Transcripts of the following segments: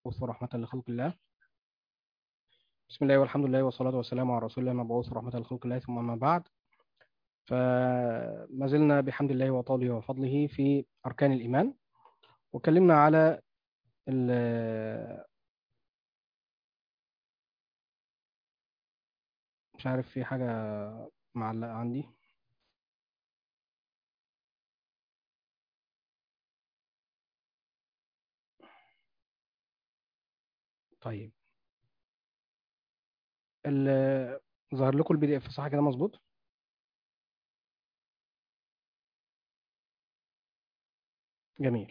المبعوث رحمة لخلق الله بسم الله والحمد لله والصلاة والسلام على رسول الله المبعوث رحمة لخلق الله ثم ما بعد فما زلنا بحمد الله وطوله وفضله في أركان الإيمان وكلمنا على ال- مش عارف في حاجة معلقة عندي طيب ال- ظهر لكم البي دي اف صح كده مظبوط جميل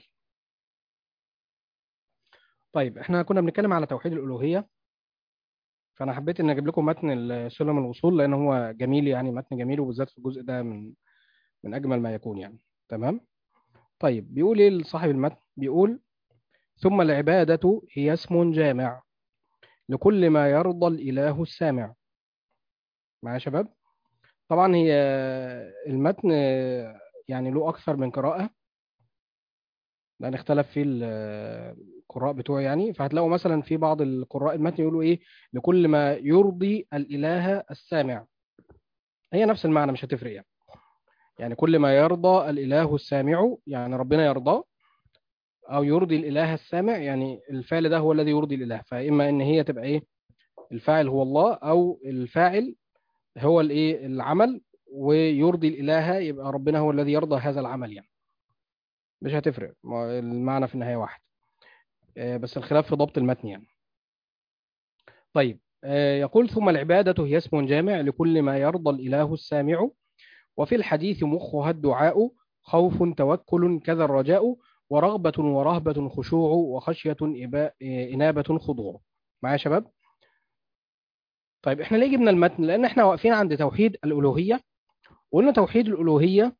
طيب احنا كنا بنتكلم على توحيد الألوهية فأنا حبيت إن أجيب لكم متن سلم الوصول لأن هو جميل يعني متن جميل وبالذات في الجزء ده من من أجمل ما يكون يعني تمام طيب بيقول إيه صاحب المتن بيقول ثم العبادة هي اسم جامع لكل ما يرضى الإله السامع معايا يا شباب طبعا هي المتن يعني له أكثر من قراءة لأن اختلف فيه ال- القراء بتوعه يعني فهتلاقوا مثلا في بعض القراء المتن يقولوا إيه لكل ما يرضي الإله السامع هي نفس المعنى مش هتفرق يعني يعني كل ما يرضى الإله السامع يعني ربنا يرضاه أو يرضي الإله السامع يعني الفعل ده هو الذي يرضي الإله فإما إن هي تبقى إيه الفاعل هو الله أو الفاعل هو الإيه العمل ويرضي الإله يبقى ربنا هو الذي يرضى هذا العمل يعني مش هتفرق ما- المعنى في النهاية واحد آه، بس الخلاف في ضبط المتن يعني طيب آه، يقول ثم العبادة هي اسم جامع لكل ما يرضى الإله السامع وفي الحديث مخها الدعاء خوف توكل كذا الرجاء ورغبة ورهبة خشوع وخشية إباء- آه، إنابة خضوع معايا يا شباب طيب احنا ليه جبنا المتن لأن احنا واقفين عند توحيد الألوهية وقلنا توحيد الألوهية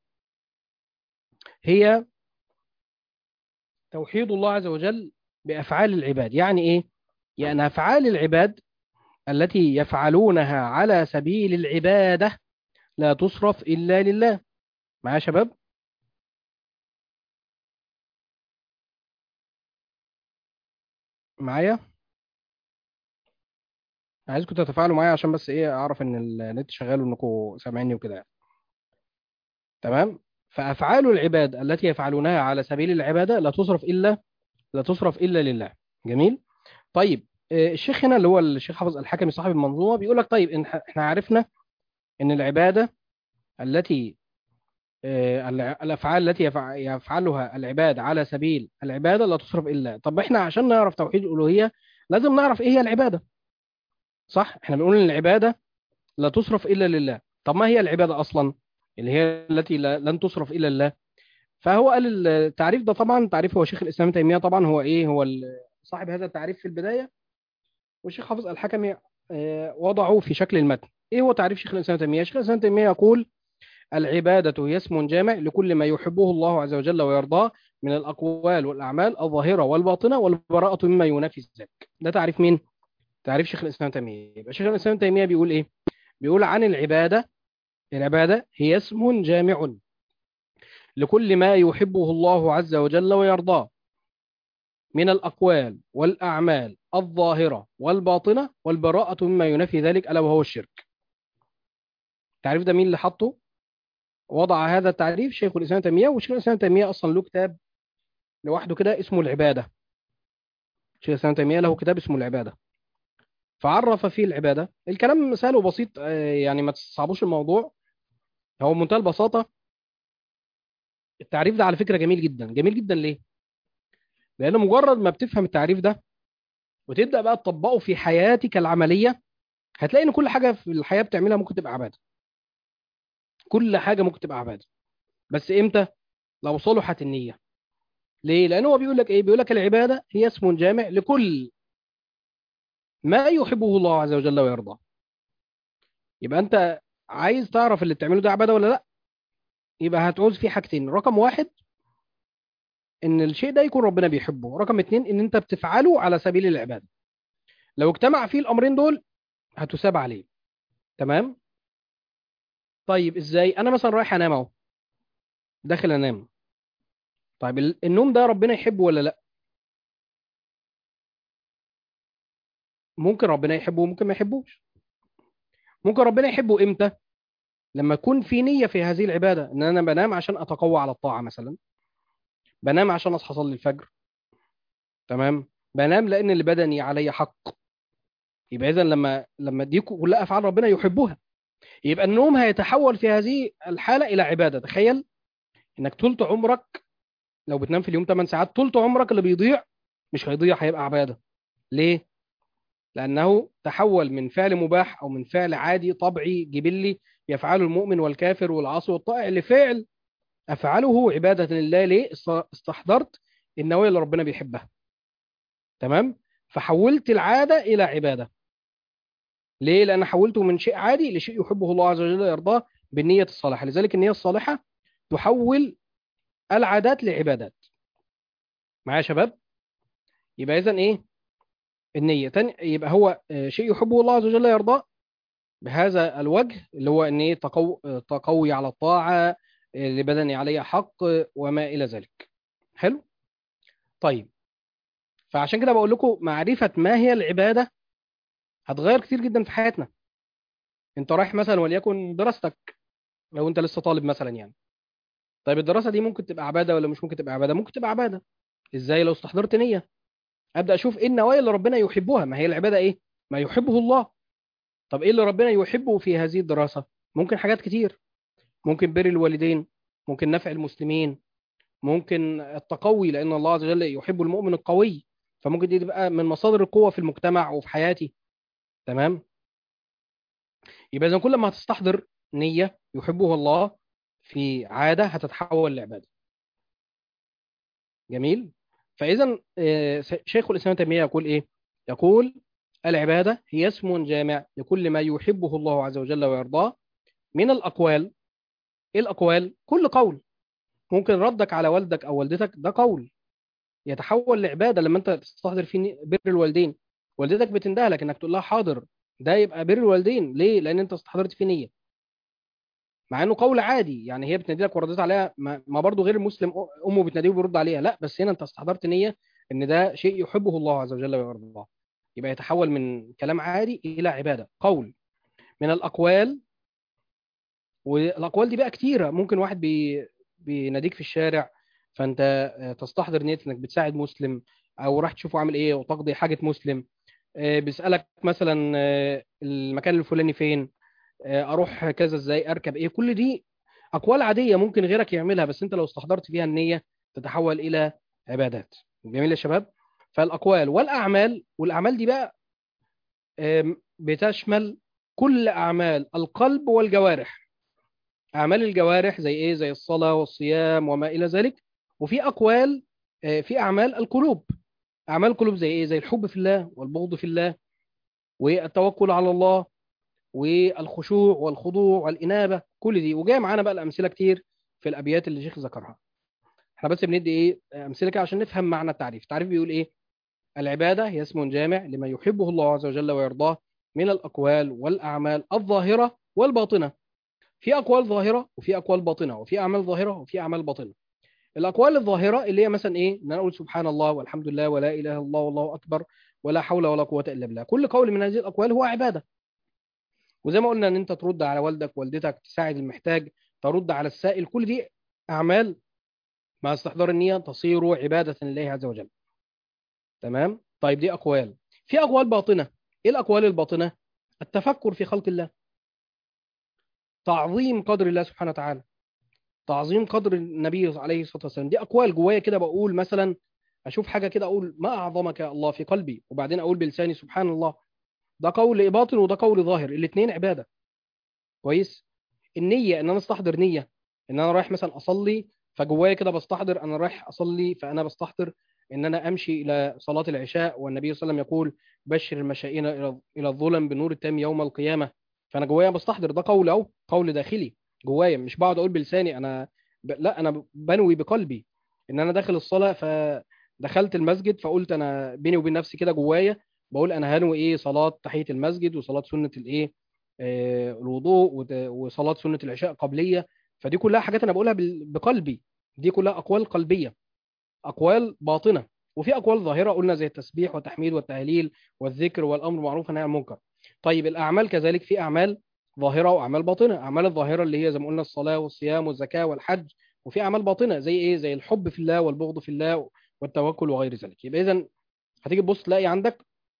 هي توحيد الله عز وجل بأفعال العباد يعني إيه؟ يعني أفعال العباد التي يفعلونها على سبيل العبادة لا تصرف إلا لله معايا يا شباب؟ معايا؟ عايزكم تتفاعلوا معايا عشان بس إيه أعرف إن النت شغال وإنكم سامعيني وكده يعني. تمام؟ فأفعال العباد التي يفعلونها على سبيل العبادة لا تصرف إلا لا تصرف إلا لله جميل؟ طيب آه، الشيخ هنا اللي هو الشيخ حافظ الحكمي صاحب المنظومة بيقول لك طيب إن احنا عرفنا إن العبادة التي آه، الع- الافعال التي يفع- يفعلها العباد على سبيل العباده لا تصرف الا طب احنا عشان نعرف توحيد الالوهيه لازم نعرف ايه هي العباده صح احنا بنقول ان العباده لا تصرف الا لله طب ما هي العباده اصلا اللي هي التي لا لن تصرف الا لله فهو قال التعريف ده طبعا تعريف هو شيخ الاسلام ابن تيميه طبعا هو ايه هو ال- صاحب هذا التعريف في البدايه والشيخ حافظ الحكمي آه، وضعه في شكل المتن ايه هو تعريف شيخ الاسلام ابن تيميه شيخ الاسلام ابن تيميه يقول العبادة هي اسم جامع لكل ما يحبه الله عز وجل ويرضاه من الأقوال والأعمال الظاهرة والباطنة والبراءة مما ينافي ذلك ده تعريف مين؟ تعريف شيخ الإسلام تيمية يبقى شيخ الإسلام تيمية بيقول إيه؟ بيقول عن العبادة العبادة هي اسم جامع لكل ما يحبه الله عز وجل ويرضاه من الأقوال والأعمال الظاهرة والباطنة والبراءة مما ينافي ذلك ألا وهو الشرك التعريف ده مين اللي حطه؟ وضع هذا التعريف شيخ الإسلام تيمية وشيخ الإسلام تيمية أصلا له كتاب لوحده كده اسمه العبادة شيخ الإسلام تيمية له كتاب اسمه العبادة فعرف فيه العبادة الكلام سهل وبسيط آه، يعني ما تصعبوش الموضوع هو بمنتهى البساطة التعريف ده على فكرة جميل جدا جميل جدا ليه؟ لأن مجرد ما بتفهم التعريف ده وتبدأ بقى تطبقه في حياتك العملية هتلاقي إن كل حاجة في الحياة بتعملها ممكن تبقى عبادة كل حاجة ممكن تبقى عبادة بس إمتى؟ لو صلحت النية ليه؟ لأن هو بيقول لك إيه؟ بيقول لك العبادة هي اسم جامع لكل ما يحبه الله عز وجل ويرضاه يبقى أنت عايز تعرف اللي بتعمله ده عبادة ولا لأ؟ يبقى هتعوز فيه حاجتين رقم واحد ان الشيء ده يكون ربنا بيحبه رقم اتنين ان انت بتفعله على سبيل العبادة لو اجتمع فيه الامرين دول هتساب عليه تمام طيب ازاي انا مثلا رايح انام اهو داخل انام طيب ال- النوم ده ربنا يحبه ولا لا ممكن ربنا يحبه وممكن ما يحبوش ممكن ربنا يحبه امتى لما يكون في نية في هذه العبادة ان انا بنام عشان اتقوى على الطاعة مثلا بنام عشان اصحى اصلي الفجر تمام بنام لان اللي بدني علي حق يبقى اذا لما لما دي كلها افعال ربنا يحبها يبقى النوم هيتحول في هذه الحالة الى عبادة تخيل انك طولت عمرك لو بتنام في اليوم 8 ساعات طولت عمرك اللي بيضيع مش هيضيع هيبقى عبادة ليه لأنه تحول من فعل مباح أو من فعل عادي طبيعي جبلي يفعله المؤمن والكافر والعاصي والطائع لفعل أفعله عبادة لله ليه استحضرت النوايا اللي ربنا بيحبها تمام فحولت العادة إلى عبادة ليه لأن حولته من شيء عادي لشيء يحبه الله عز وجل يرضاه بالنية الصالحة لذلك النية الصالحة تحول العادات لعبادات معايا يا شباب يبقى إذن إيه النية تاني يبقى هو شيء يحبه الله عز وجل يرضاه بهذا الوجه اللي هو ان تقو... تقوي على الطاعة لبدني علي حق وما إلى ذلك حلو طيب فعشان كده بقول لكم معرفة ما هي العبادة هتغير كتير جدا في حياتنا انت رايح مثلا وليكن دراستك لو انت لسه طالب مثلا يعني طيب الدراسة دي ممكن تبقى عبادة ولا مش ممكن تبقى عبادة ممكن تبقى عبادة ازاي لو استحضرت نية ابدا اشوف ايه النوايا اللي ربنا يحبها ما هي العباده ايه ما يحبه الله طب ايه اللي ربنا يحبه في هذه الدراسه ممكن حاجات كتير ممكن بر الوالدين ممكن نفع المسلمين ممكن التقوي لان الله عز وجل يحب المؤمن القوي فممكن دي تبقى من مصادر القوه في المجتمع وفي حياتي تمام يبقى اذا كل ما هتستحضر نيه يحبها الله في عاده هتتحول لعباده جميل فإذا شيخ الإسلام تيمية يقول إيه؟ يقول العبادة هي اسم جامع لكل ما يحبه الله عز وجل ويرضاه من الأقوال إيه الأقوال؟ كل قول ممكن ردك على والدك أو والدتك ده قول يتحول لعبادة لما أنت تستحضر فيه بر الوالدين والدتك بتندهلك إنك تقول لها حاضر ده يبقى بر الوالدين ليه؟ لأن أنت استحضرت فيه نية مع انه قول عادي يعني هي بتنادي لك وردت عليها ما, ما برضه غير المسلم امه بتناديه وبيرد عليها لا بس هنا انت استحضرت نيه ان ده شيء يحبه الله عز وجل ويرضاه يبقى يتحول من كلام عادي الى عباده قول من الاقوال والاقوال دي بقى كتيره ممكن واحد بي بيناديك في الشارع فانت تستحضر نيه انك بتساعد مسلم او راح تشوفه عامل ايه وتقضي حاجه مسلم بيسالك مثلا المكان الفلاني فين اروح كذا ازاي اركب ايه كل دي اقوال عاديه ممكن غيرك يعملها بس انت لو استحضرت فيها النيه تتحول الى عبادات جميل يا شباب فالاقوال والاعمال والاعمال دي بقى بتشمل كل اعمال القلب والجوارح اعمال الجوارح زي ايه زي الصلاه والصيام وما الى ذلك وفي اقوال في اعمال القلوب اعمال القلوب زي ايه زي الحب في الله والبغض في الله والتوكل على الله والخشوع والخضوع والإنابة كل دي وجاي معانا بقى الأمثلة كتير في الأبيات اللي الشيخ ذكرها احنا بس بندي ايه أمثلة كده عشان نفهم معنى التعريف التعريف بيقول ايه العبادة هي اسم جامع لما يحبه الله عز وجل ويرضاه من الأقوال والأعمال الظاهرة والباطنة في أقوال ظاهرة وفي أقوال باطنة وفي أعمال ظاهرة وفي أعمال باطنة الأقوال الظاهرة اللي هي مثلا إيه؟ إن أنا أقول سبحان الله والحمد لله ولا إله إلا الله والله أكبر ولا حول ولا قوة إلا بالله كل قول من هذه الأقوال هو عبادة وزي ما قلنا ان انت ترد على والدك والدتك تساعد المحتاج ترد على السائل كل دي اعمال مع استحضار النية تصير عبادة لله عز وجل تمام طيب دي اقوال في اقوال باطنة ايه الاقوال الباطنة التفكر في خلق الله تعظيم قدر الله سبحانه وتعالى تعظيم قدر النبي عليه الصلاة والسلام دي اقوال جوايا كده بقول مثلا اشوف حاجة كده اقول ما اعظمك يا الله في قلبي وبعدين اقول بلساني سبحان الله ده قول باطن وده قول ظاهر الاثنين عباده كويس النيه ان انا استحضر نيه ان انا رايح مثلا اصلي فجوايا كده بستحضر انا رايح اصلي فانا بستحضر ان انا امشي الى صلاه العشاء والنبي صلى الله عليه وسلم يقول بشر المشائين الى الى الظلم بنور التام يوم القيامه فانا جوايا بستحضر ده قول او قول داخلي جوايا مش بقعد اقول بلساني انا ب... لا انا بنوي بقلبي ان انا داخل الصلاه فدخلت المسجد فقلت انا بيني وبين نفسي كده جوايا بقول انا هنوي ايه صلاه تحيه المسجد وصلاه سنه الايه آه الوضوء وصلاه سنه العشاء قبليه فدي كلها حاجات انا بقولها بقلبي دي كلها اقوال قلبيه اقوال باطنه وفي اقوال ظاهره قلنا زي التسبيح والتحميد والتهليل والذكر والامر بالمعروف والنهي عن المنكر طيب الاعمال كذلك في اعمال ظاهره واعمال باطنه اعمال الظاهره اللي هي زي ما قلنا الصلاه والصيام والزكاه والحج وفي اعمال باطنه زي ايه زي الحب في الله والبغض في الله والتوكل وغير ذلك يبقى اذا هتيجي تبص تلاقي عندك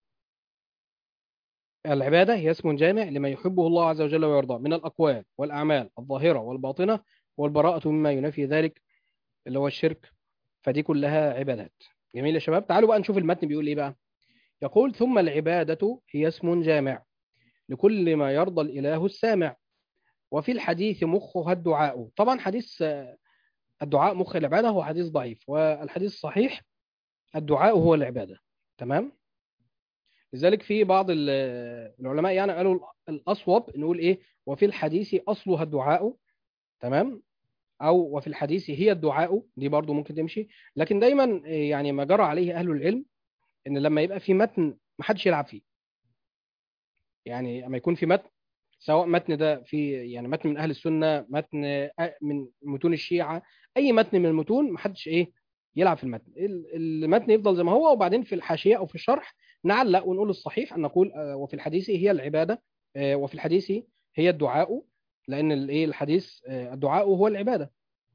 العبادة هي اسم جامع لما يحبه الله عز وجل ويرضاه من الأقوال والأعمال الظاهرة والباطنة والبراءة مما ينافي ذلك اللي هو الشرك فدي كلها عبادات جميل يا شباب تعالوا بقى نشوف المتن بيقول ايه بقى يقول ثم العبادة هي اسم جامع لكل ما يرضى الإله السامع وفي الحديث مخها الدعاء طبعا حديث آه، الدعاء مخ العبادة هو حديث ضعيف والحديث الصحيح الدعاء هو العبادة تمام لذلك في بعض ال- العلماء يعني قالوا الأصوب نقول إيه وفي الحديث أصلها الدعاء تمام أو وفي الحديث هي الدعاء دي برضو ممكن تمشي لكن دايما إيه، يعني ما جرى عليه أهل العلم إن لما يبقى في متن محدش يلعب فيه يعني اما يكون في متن سواء متن ده في يعني متن من اهل السنه متن آه، من متون الشيعه اي متن من المتون محدش ايه يلعب في المتن ال- المتن يفضل زي ما هو وبعدين في الحاشيه او في الشرح نعلق ونقول الصحيح ان نقول آه، وفي الحديث هي العباده آه، وفي الحديث هي الدعاء لان الايه الحديث آه، الدعاء هو العباده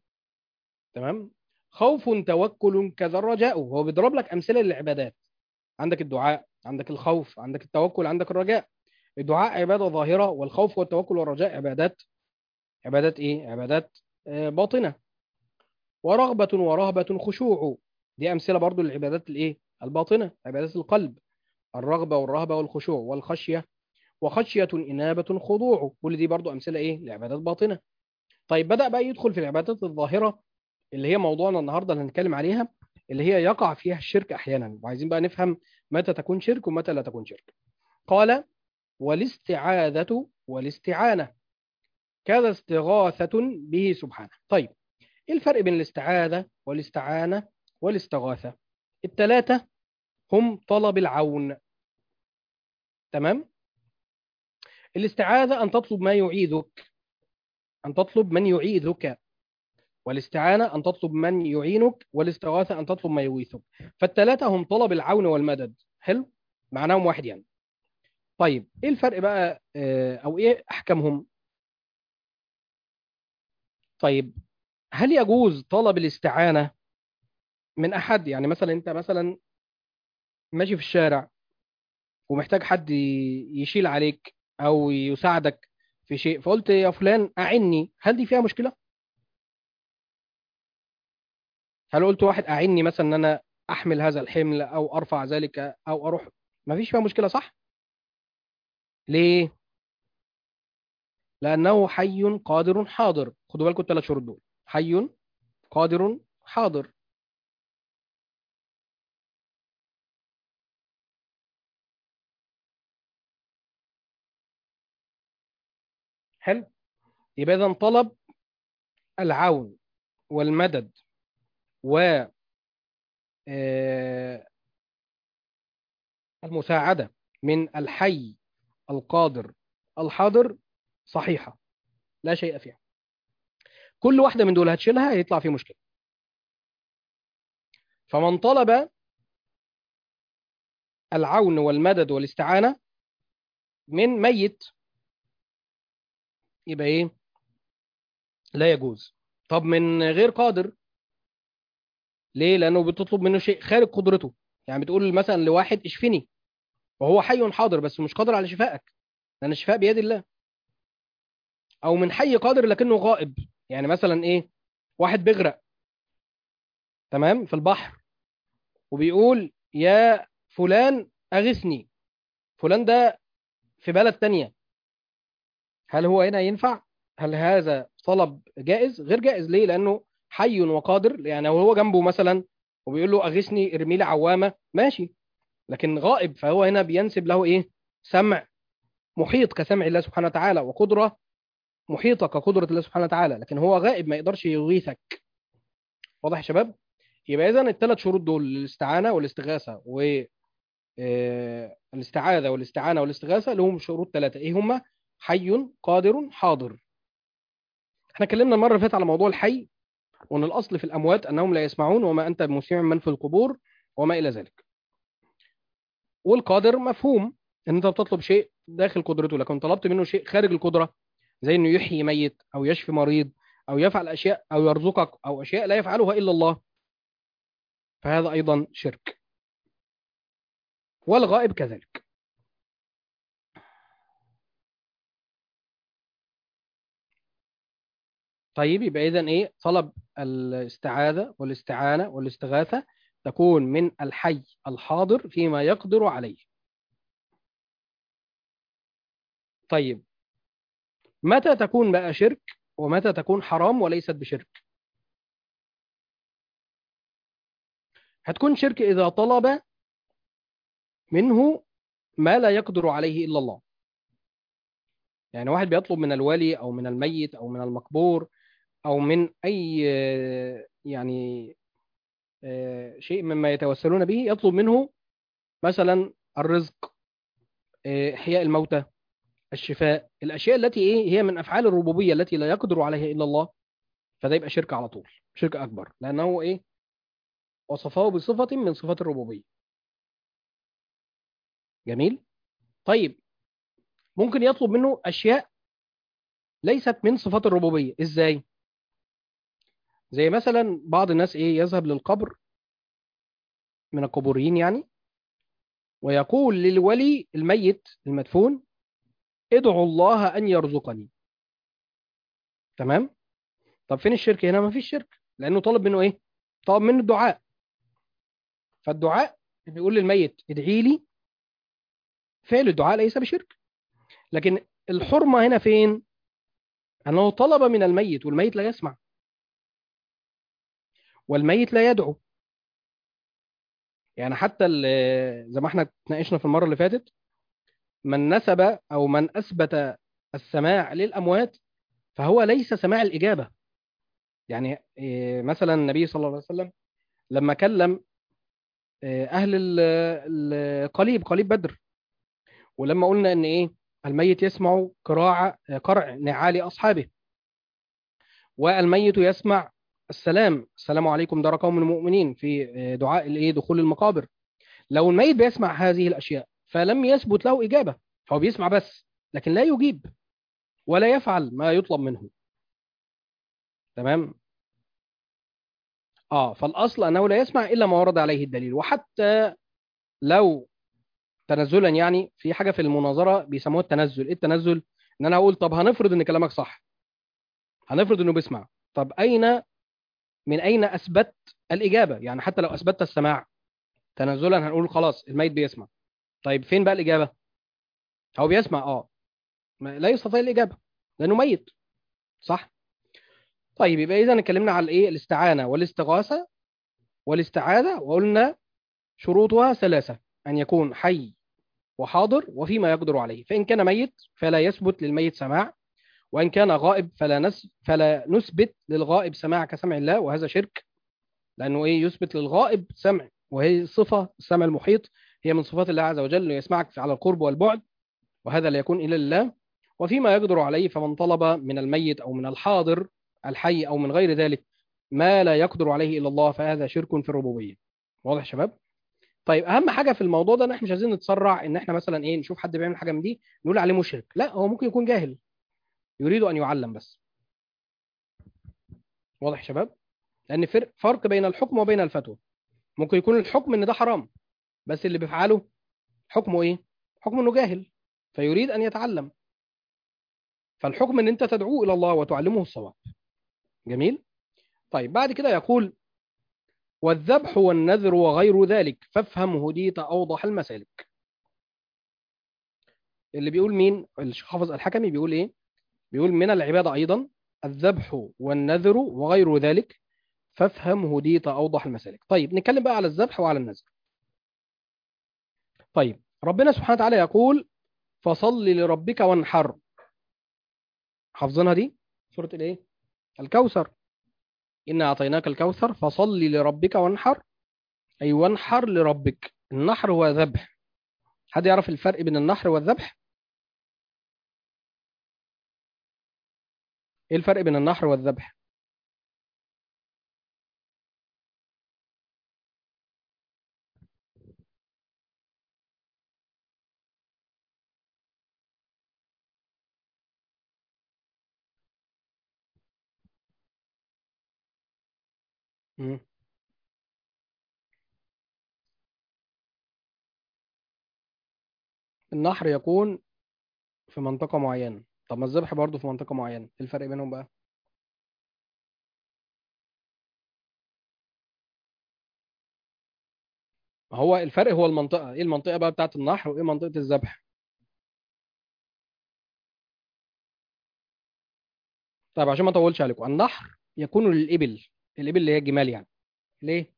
تمام خوف توكل كذا الرجاء هو بيضرب لك امثله للعبادات عندك الدعاء عندك الخوف عندك التوكل عندك الرجاء الدعاء عبادة ظاهرة والخوف والتوكل والرجاء عبادات عبادات ايه عبادات آه، باطنة ورغبة ورهبة خشوع دي أمثلة برضو للعبادات الايه الباطنة عبادات القلب الرغبة والرهبة والخشوع والخشية وخشية إنابة خضوع كل دي برضو أمثلة ايه لعبادات باطنة طيب بدأ بقى يدخل في العبادات الظاهرة اللي هي موضوعنا النهاردة اللي هنتكلم عليها اللي هي يقع فيها الشرك أحيانا وعايزين بقى نفهم متى تكون شرك ومتى لا تكون شرك قال والاستعاذة والاستعانة كذا استغاثة به سبحانه طيب ايه الفرق بين الاستعاذة والاستعانة والاستغاثة الثلاثة هم طلب العون تمام الاستعاذة أن تطلب ما يعيذك أن تطلب من يعيذك والاستعانة أن تطلب من يعينك والاستغاثة أن تطلب ما يغيثك فالثلاثة هم طلب العون والمدد حلو معناهم واحد يعني طيب ايه الفرق بقى آه، او ايه احكامهم طيب هل يجوز طلب الاستعانة من احد يعني مثلا انت مثلا ماشي في الشارع ومحتاج حد ي- يشيل عليك او يساعدك في شيء فقلت يا فلان اعني هل دي فيها مشكلة هل قلت واحد اعني مثلا ان انا احمل هذا الحمل او ارفع ذلك او اروح ما فيش فيها مشكلة صح ليه لأنه حي قادر حاضر خدوا بالكم الثلاث شروط دول حي قادر حاضر حلو يبقى إذا طلب العون والمدد و آه، المساعدة من الحي القادر الحاضر صحيحة لا شيء فيها كل واحدة من دول هتشيلها هيطلع فيه مشكلة فمن طلب العون والمدد والاستعانة من ميت يبقى ايه لا يجوز طب من غير قادر ليه لانه بتطلب منه شيء خارج قدرته يعني بتقول مثلا لواحد اشفني وهو حي حاضر بس مش قادر على شفائك لان الشفاء بيد الله او من حي قادر لكنه غائب يعني مثلا ايه واحد بيغرق تمام في البحر وبيقول يا فلان اغثني فلان ده في بلد تانية هل هو هنا ينفع هل هذا طلب جائز غير جائز ليه لانه حي وقادر يعني لو هو جنبه مثلا وبيقول له اغثني ارمي لي عوامه ماشي لكن غائب فهو هنا بينسب له ايه سمع محيط كسمع الله سبحانه وتعالى وقدره محيطه كقدره الله سبحانه وتعالى لكن هو غائب ما يقدرش يغيثك واضح يا شباب يبقى اذا الثلاث شروط دول الاستعانه والاستغاثه و آه، الاستعاذه والاستعانه والاستغاثه لهم شروط ثلاثه ايه هما حي قادر حاضر احنا اتكلمنا المره اللي فاتت على موضوع الحي وان الاصل في الاموات انهم لا يسمعون وما انت بمسمع من في القبور وما إلى ذلك والقادر مفهوم ان انت بتطلب شيء داخل قدرته لكن طلبت منه شيء خارج القدرة زي انه يحيي ميت او يشفي مريض او يفعل اشياء او يرزقك او اشياء لا يفعلها الا الله فهذا ايضا شرك والغائب كذلك طيب يبقى اذا ايه طلب الاستعاذة والاستعانة والاستغاثة تكون من الحي الحاضر فيما يقدر عليه طيب متى تكون بقى شرك ومتى تكون حرام وليست بشرك هتكون شرك إذا طلب منه ما لا يقدر عليه إلا الله يعني واحد بيطلب من الولي أو من الميت أو من المقبور أو من أي يعني شيء مما يتوسلون به يطلب منه مثلا الرزق إحياء الموتى الشفاء الأشياء التي إيه هي من أفعال الربوبية التي لا يقدر عليها إلا الله فده يبقى شرك على طول شرك أكبر لأنه إيه وصفه بصفة من صفات الربوبية جميل طيب ممكن يطلب منه أشياء ليست من صفات الربوبية إزاي زي مثلا بعض الناس إيه يذهب للقبر من القبوريين يعني ويقول للولي الميت المدفون ادعوا الله أن يرزقني تمام طب فين الشرك هنا ما فيش شرك لأنه طلب منه إيه طلب منه الدعاء فالدعاء بيقول للميت ادعي لي فعل الدعاء ليس بشرك لكن الحرمة هنا فين أنه طلب من الميت والميت لا يسمع والميت لا يدعو يعني حتى زي ما احنا اتناقشنا في المرة اللي فاتت من نسب أو من أثبت السماع للأموات فهو ليس سماع الإجابة يعني مثلا النبي صلى الله عليه وسلم لما كلم أهل القليب قليب بدر ولما قلنا إن إيه الميت يسمع قراع قرع نعال أصحابه والميت يسمع السلام السلام عليكم دار قوم المؤمنين في دعاء الايه دخول المقابر لو الميت بيسمع هذه الاشياء فلم يثبت له اجابه فهو بيسمع بس لكن لا يجيب ولا يفعل ما يطلب منه تمام اه فالاصل انه لا يسمع الا ما ورد عليه الدليل وحتى لو تنزلا يعني في حاجه في المناظره بيسموها التنزل ايه التنزل ان انا اقول طب هنفرض ان كلامك صح هنفرض انه بيسمع طب اين من أين أثبت الإجابة يعني حتى لو أثبتت السماع تنزلا هنقول خلاص الميت بيسمع طيب فين بقى الإجابة هو بيسمع آه لا يستطيع الإجابة لأنه ميت صح طيب يبقى إذا اتكلمنا على الإيه الاستعانة والاستغاثة والاستعاذة وقلنا شروطها ثلاثة أن يكون حي وحاضر وفيما يقدر عليه فإن كان ميت فلا يثبت للميت سماع وإن كان غائب فلا نس فلا نثبت للغائب سماع كسمع الله وهذا شرك لأنه إيه يثبت للغائب سمع وهي صفة السمع المحيط هي من صفات الله عز وجل أنه يسمعك على القرب والبعد وهذا لا يكون إلا لله وفيما يقدر عليه فمن طلب من الميت أو من الحاضر الحي أو من غير ذلك ما لا يقدر عليه إلا الله فهذا شرك في الربوبية واضح شباب؟ طيب أهم حاجة في الموضوع ده إن إحنا مش عايزين نتسرع إن إحنا مثلا إيه نشوف حد بيعمل حاجة من دي نقول عليه مشرك لا هو ممكن يكون جاهل يريد أن يعلم بس واضح يا شباب لأن فرق بين الحكم وبين الفتوى ممكن يكون الحكم إن ده حرام بس اللي بيفعله حكمه إيه حكمه إنه جاهل فيريد أن يتعلم فالحكم إن أنت تدعوه إلى الله وتعلمه الصواب جميل طيب بعد كده يقول والذبح والنذر وغير ذلك فافهم هديت أوضح المسالك اللي بيقول مين الشيخ حافظ الحكمي بيقول ايه بيقول من العبادة أيضا الذبح والنذر وغير ذلك فافهم هديت أوضح المسالك طيب نتكلم بقى على الذبح وعلى النذر طيب ربنا سبحانه وتعالى يقول فصل لربك وانحر حافظينها دي سورة الايه الكوثر إنا أعطيناك الكوثر فصل لربك وانحر أي وانحر لربك النحر هو ذبح حد يعرف الفرق بين النحر والذبح ايه الفرق بين النحر والذبح مم. النحر يكون في منطقة معينة طب ما الذبح برضه في منطقة معينة ايه الفرق بينهم بقى ما هو الفرق هو المنطقة ايه المنطقة بقى بتاعت النحر وايه منطقة الذبح طيب عشان ما اطولش عليكم النحر يكون للإبل الإبل اللي هي الجمال يعني ليه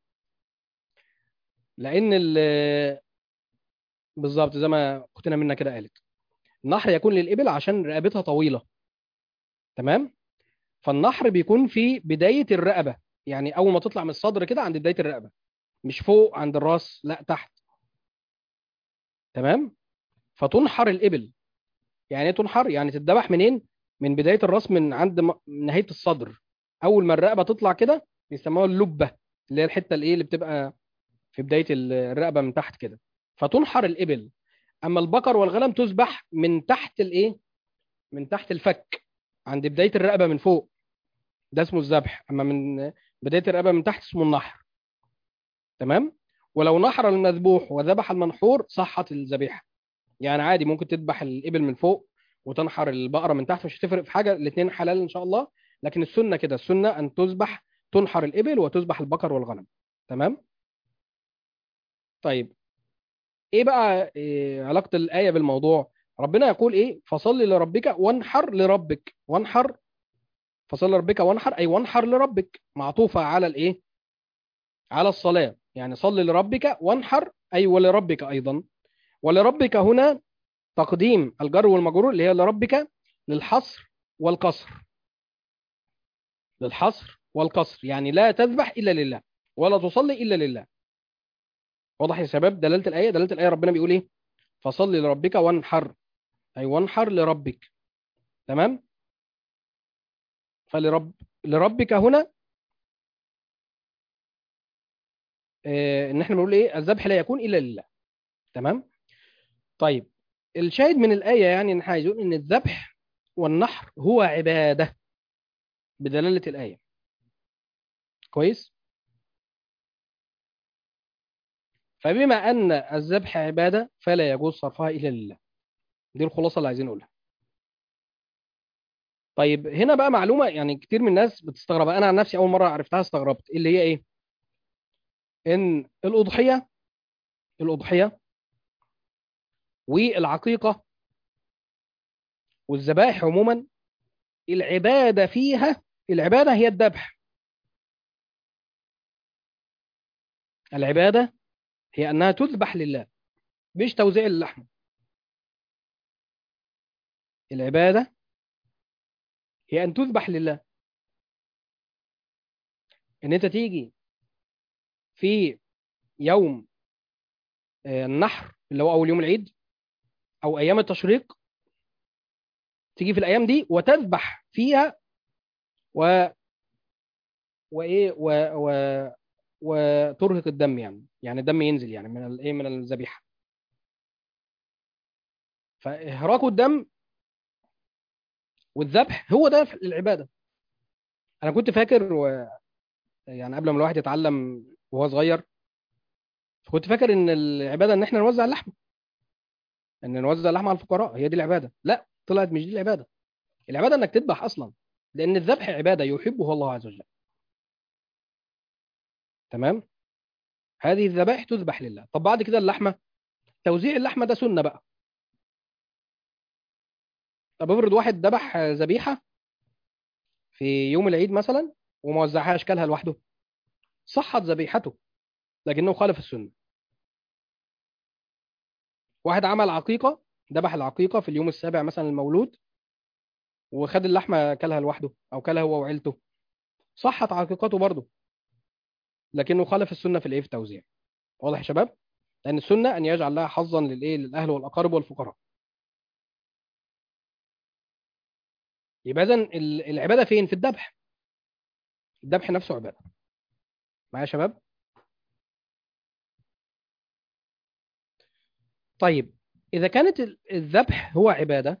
لأن ال- بالظبط زي ما اختنا منا كده قالت النحر يكون للإبل عشان رقبتها طويلة تمام فالنحر بيكون في بداية الرقبة يعني أول ما تطلع من الصدر كده عند بداية الرقبة مش فوق عند الراس لا تحت تمام فتنحر الإبل يعني ايه تنحر يعني تتذبح منين من بداية الراس من عند م- نهاية الصدر أول ما الرقبة تطلع كده بيسموها اللبة اللي هي الحتة اللي ايه اللي بتبقى في بداية ال- الرقبة من تحت كده فتنحر الإبل أما البقر والغنم تذبح من تحت الايه من تحت الفك عند بداية الرقبة من فوق ده اسمه الذبح أما من بداية الرقبة من تحت اسمه النحر تمام ولو نحر المذبوح وذبح المنحور صحت الذبيحة يعني عادي ممكن تذبح الإبل من فوق وتنحر البقرة من تحت مش هتفرق في حاجة الاثنين حلال إن شاء الله لكن السنة كده السنة أن تذبح تنحر الإبل وتذبح البقر والغنم تمام طيب إيه بقى إيه علاقة الآية بالموضوع ربنا يقول إيه فصل لربك وانحر لربك وانحر فصل لربك وانحر أي وانحر لربك معطوفة على الإيه على الصلاة يعني صل لربك وانحر أي ولربك أيضا ولربك هنا تقديم الجر والمجرور اللي هي لربك للحصر والقصر للحصر والقصر يعني لا تذبح إلا لله ولا تصلي إلا لله واضح يا شباب دلالة الآية دلالة الآية ربنا بيقول إيه فصل لربك وانحر أي وانحر لربك تمام فلرب لربك هنا آه، ان احنا بنقول ايه الذبح لا يكون الا لله تمام طيب الشاهد من الآية يعني ان احنا عايزين ان الذبح والنحر هو عبادة بدلالة الآية كويس فبما أن الذبح عبادة فلا يجوز صرفها إلا لله دي الخلاصة اللي عايزين نقولها طيب هنا بقى معلومة يعني كتير من الناس بتستغرب أنا عن نفسي أول مرة عرفتها استغربت اللي هي إيه إن الأضحية الأضحية والعقيقة والذبائح عموما العبادة فيها العبادة هي الذبح العبادة هي أنها تذبح لله مش توزيع اللحم العبادة هي أن تذبح لله إن أنت تيجي في يوم آه، النحر اللي هو أول يوم العيد أو أيام التشريق تيجي في الأيام دي وتذبح فيها و وإيه و... و... وترهق الدم يعني يعني الدم ينزل يعني من الايه من الذبيحه فاهراق الدم والذبح هو ده العباده انا كنت فاكر و... يعني قبل ما الواحد يتعلم وهو صغير كنت فاكر ان العباده ان احنا نوزع اللحم ان نوزع اللحم على الفقراء هي دي العباده لا طلعت مش دي العباده العباده انك تذبح اصلا لان الذبح عباده يحبه الله عز وجل تمام هذه الذبائح تذبح لله طب بعد كده اللحمه توزيع اللحمه ده سنه بقى طب افرض واحد ذبح ذبيحه في يوم العيد مثلا وما وزعهاش كلها لوحده صحت ذبيحته لكنه خالف السنه واحد عمل عقيقه ذبح العقيقه في اليوم السابع مثلا المولود وخد اللحمه كلها لوحده او كلها هو وعيلته صحت عقيقته برضه لكنه خالف السنه في الايه في التوزيع واضح يا شباب لان السنه ان يجعل لها حظا للايه للاهل والاقارب والفقراء يبقى اذا العباده فين في الذبح الذبح نفسه عباده معايا يا شباب طيب اذا كانت الذبح هو عباده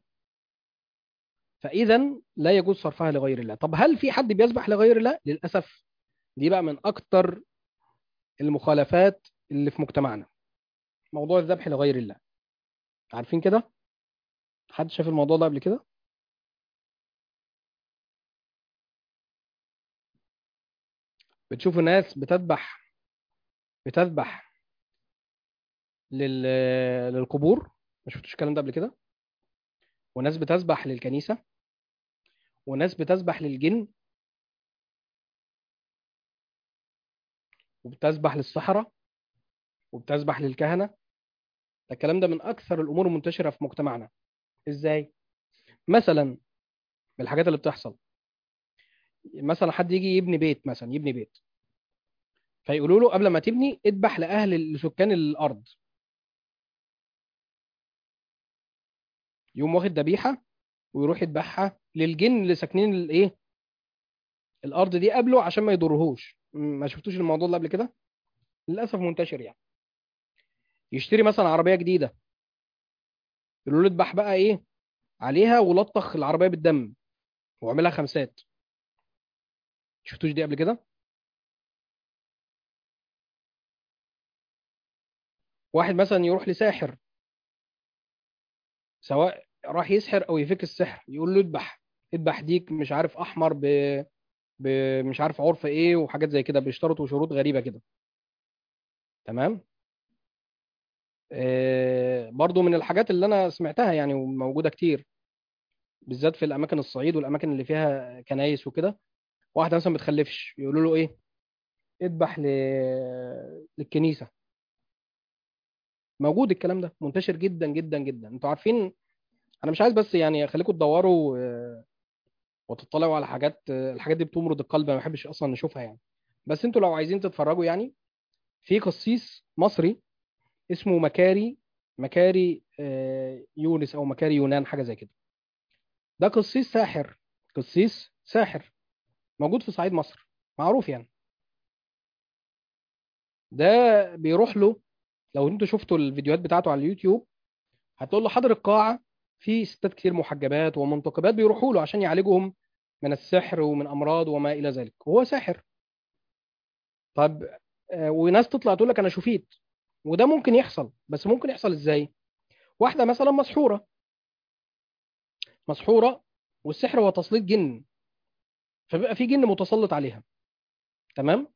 فاذا لا يجوز صرفها لغير الله طب هل في حد بيذبح لغير الله للاسف دي بقى من اكتر المخالفات اللي في مجتمعنا موضوع الذبح لغير الله عارفين كده حد شاف الموضوع ده قبل كده بتشوفوا ناس بتذبح بتذبح لل... للقبور ما شفتوش الكلام ده قبل كده وناس بتذبح للكنيسة وناس بتذبح للجن وبتذبح للسحرة وبتذبح للكهنة ده الكلام ده من أكثر الأمور المنتشرة في مجتمعنا إزاي؟ مثلا من الحاجات اللي بتحصل مثلا حد يجي يبني بيت مثلا يبني بيت فيقولوا له قبل ما تبني اذبح لأهل لسكان الأرض يقوم واخد ذبيحة ويروح يذبحها للجن اللي ساكنين الايه الارض دي قبله عشان ما يضرهوش ما شفتوش الموضوع ده قبل كده للاسف منتشر يعني يشتري مثلا عربيه جديده يقولوا له اذبح بقى ايه عليها ولطخ العربيه بالدم واعملها خمسات شفتوش دي قبل كده واحد مثلا يروح لساحر سواء راح يسحر او يفك السحر يقول له اذبح اذبح ديك مش عارف احمر ب... ب... مش عارف عرف ايه وحاجات زي كده بيشترطوا شروط غريبه كده تمام آه برضو من الحاجات اللي انا سمعتها يعني وموجوده كتير بالذات في الاماكن الصعيد والاماكن اللي فيها كنايس وكده واحده مثلا ما بتخلفش يقولوا له ايه اذبح ل... للكنيسه موجود الكلام ده منتشر جدا جدا جدا انتوا عارفين انا مش عايز بس يعني اخليكم تدوروا آه، وتطلعوا على حاجات آه، الحاجات دي بتمرض القلب ما بحبش اصلا نشوفها يعني بس انتوا لو عايزين تتفرجوا يعني في قسيس مصري اسمه مكاري مكاري آه، يونس او مكاري يونان حاجه زي كده ده قسيس ساحر قسيس ساحر موجود في صعيد مصر معروف يعني ده بيروح له لو انتوا شفتوا الفيديوهات بتاعته على اليوتيوب هتقول له حاضر القاعة في ستات كتير محجبات ومنتقبات بيروحوا له عشان يعالجهم من السحر ومن أمراض وما إلى ذلك وهو ساحر طب آه، وناس تطلع تقول لك أنا شفيت وده ممكن يحصل بس ممكن يحصل إزاي واحدة مثلا مسحورة مسحورة والسحر هو تسليط جن فبيبقى في جن متسلط عليها تمام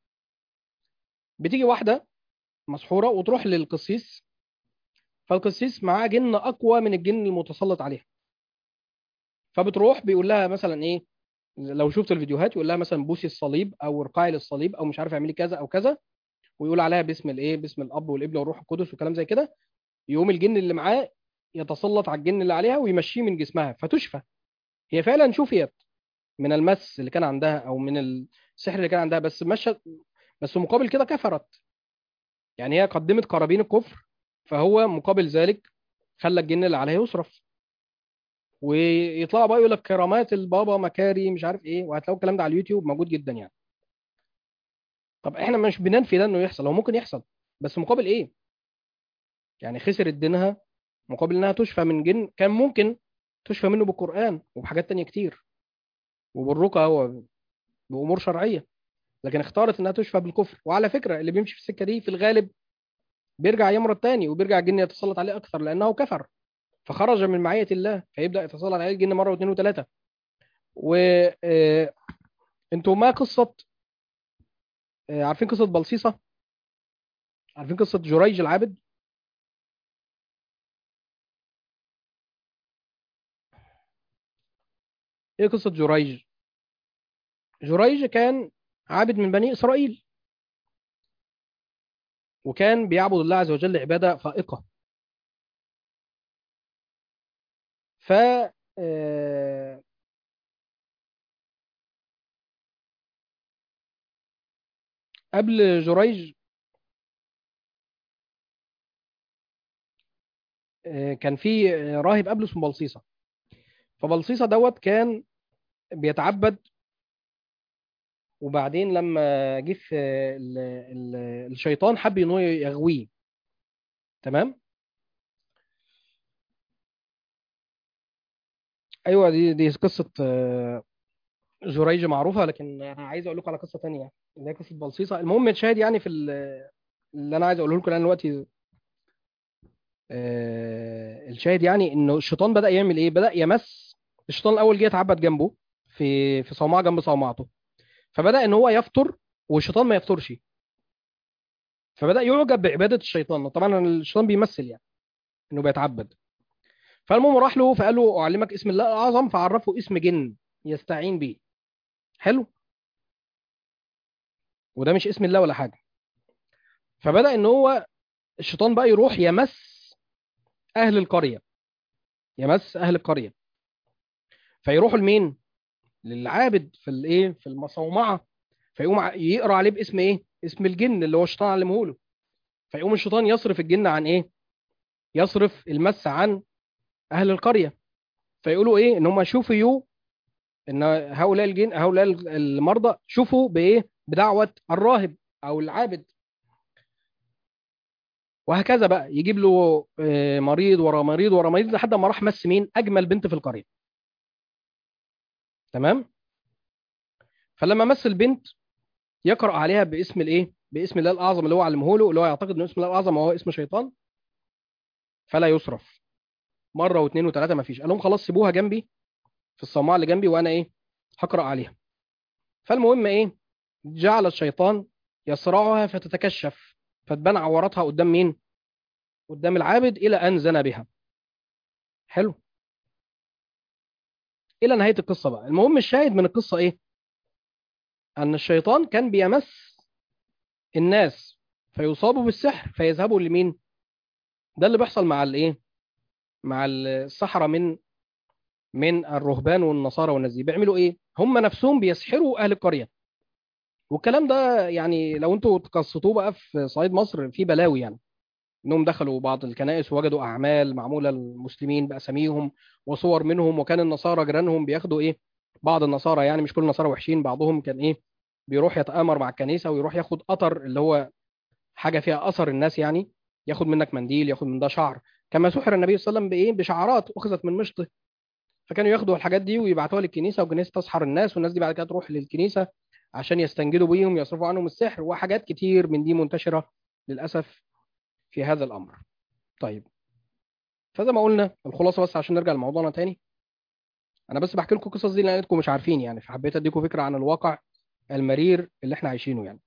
بتيجي واحدة مسحورة وتروح للقسيس فالقسيس معاه جن اقوى من الجن المتسلط عليها فبتروح بيقول لها مثلا ايه لو شفت الفيديوهات يقول لها مثلا بوسي الصليب او ارقعي للصليب او مش عارف اعملي كذا او كذا ويقول عليها باسم الايه باسم الاب والابن والروح القدس وكلام زي كده يقوم الجن اللي معاه يتسلط على الجن اللي عليها ويمشيه من جسمها فتشفى هي فعلا شفيت من المس اللي كان عندها او من السحر اللي كان عندها بس مشى بس مقابل كده كفرت يعني هي قدمت قرابين الكفر فهو مقابل ذلك خلى الجن اللي عليها يصرف ويطلعوا بقى يقول لك كرامات البابا مكاري مش عارف ايه وهتلاقوا الكلام ده على اليوتيوب موجود جدا يعني طب احنا مش بننفي ده انه يحصل هو ممكن يحصل بس مقابل ايه يعني خسرت دينها مقابل انها تشفى من جن كان ممكن تشفى منه بالقرآن وبحاجات تانية كتير وبالرقى وبأمور شرعية لكن اختارت انها تشفى بالكفر وعلى فكرة اللي بيمشي في السكة دي في الغالب بيرجع يمرض تاني وبيرجع الجن يتسلط عليه اكثر لانه كفر فخرج من معية الله فيبدأ يتسلط عليه الجن مرة واثنين وثلاثة و آه، انتوا ما قصة آه، عارفين قصة بلصيصة عارفين قصة جريج العابد ايه قصة جريج جريج كان عابد من بني إسرائيل وكان بيعبد الله عز وجل عبادة فائقة ف آه، قبل جريج آه، كان في آه، راهب قبله اسمه بلصيصة فبلصيصة دوت كان بيتعبد وبعدين لما جه في ال- ال- الشيطان حب ان هو يغويه تمام ايوه دي دي قصه آه، جريج معروفة لكن أنا عايز أقول لكم على قصة تانية اللي هي قصة بلصيصة المهم الشاهد يعني في ال- اللي أنا عايز أقوله لكم الآن دلوقتي آه، الشاهد يعني إنه الشيطان بدأ يعمل إيه؟ بدأ يمس الشيطان الأول جه يتعبد جنبه في في صومعة جنب صومعته فبدأ إن هو يفطر والشيطان ما يفطرش فبدأ يعجب بعبادة الشيطان طبعا الشيطان بيمثل يعني إنه بيتعبد فالمهم راح له فقال له أعلمك اسم الله الأعظم فعرفه اسم جن يستعين بيه حلو وده مش اسم الله ولا حاجة فبدأ إن هو الشيطان بقى يروح يمس أهل القرية يمس أهل القرية فيروحوا لمين؟ للعابد في الإيه؟ في المصومعة فيقوم ع- يقرأ عليه باسم إيه؟ اسم الجن اللي هو الشيطان علمه له فيقوم الشيطان يصرف الجن عن إيه؟ يصرف المس عن أهل القرية فيقولوا إيه؟ إن هم شوفوا يو إن هؤلاء الجن هؤلاء المرضى شوفوا بإيه؟ بدعوة الراهب أو العابد وهكذا بقى يجيب له آه، مريض ورا مريض ورا مريض لحد ما راح مس مين اجمل بنت في القريه تمام فلما مس البنت يقرا عليها باسم الايه باسم الله الاعظم اللي هو علمه له اللي هو يعتقد انه اسم الله الاعظم وهو اسم شيطان فلا يصرف مره واثنين وثلاثه ما فيش قال لهم خلاص سيبوها جنبي في الصومعه اللي جنبي وانا ايه هقرا عليها فالمهم ايه جعل الشيطان يصرعها فتتكشف فتبان عوراتها قدام مين قدام العابد الى ان زنى بها حلو الى نهايه القصه بقى المهم الشاهد من القصه ايه ان الشيطان كان بيمس الناس فيصابوا بالسحر فيذهبوا لمين ده اللي بيحصل مع الايه مع السحرة من من الرهبان والنصارى والناس دي بيعملوا ايه هم نفسهم بيسحروا اهل القريه والكلام ده يعني لو انتوا تقصتوه بقى في صعيد مصر في بلاوي يعني انهم دخلوا بعض الكنائس ووجدوا اعمال معموله للمسلمين باساميهم وصور منهم وكان النصارى جيرانهم بياخدوا ايه بعض النصارى يعني مش كل النصارى وحشين بعضهم كان ايه بيروح يتآمر مع الكنيسه ويروح ياخد قطر اللي هو حاجه فيها اثر الناس يعني ياخد منك منديل ياخد من ده شعر كما سحر النبي صلى الله عليه وسلم بايه بشعرات اخذت من مشطه فكانوا ياخدوا الحاجات دي ويبعتوها للكنيسه والكنيسه تسحر الناس والناس دي بعد كده تروح للكنيسه عشان يستنجدوا بيهم يصرفوا عنهم السحر وحاجات كتير من دي منتشره للاسف في هذا الامر طيب فزي ما قلنا الخلاصه بس عشان نرجع لموضوعنا تاني انا بس بحكي لكم القصص دي لانكم مش عارفين يعني فحبيت اديكم فكره عن الواقع المرير اللي احنا عايشينه يعني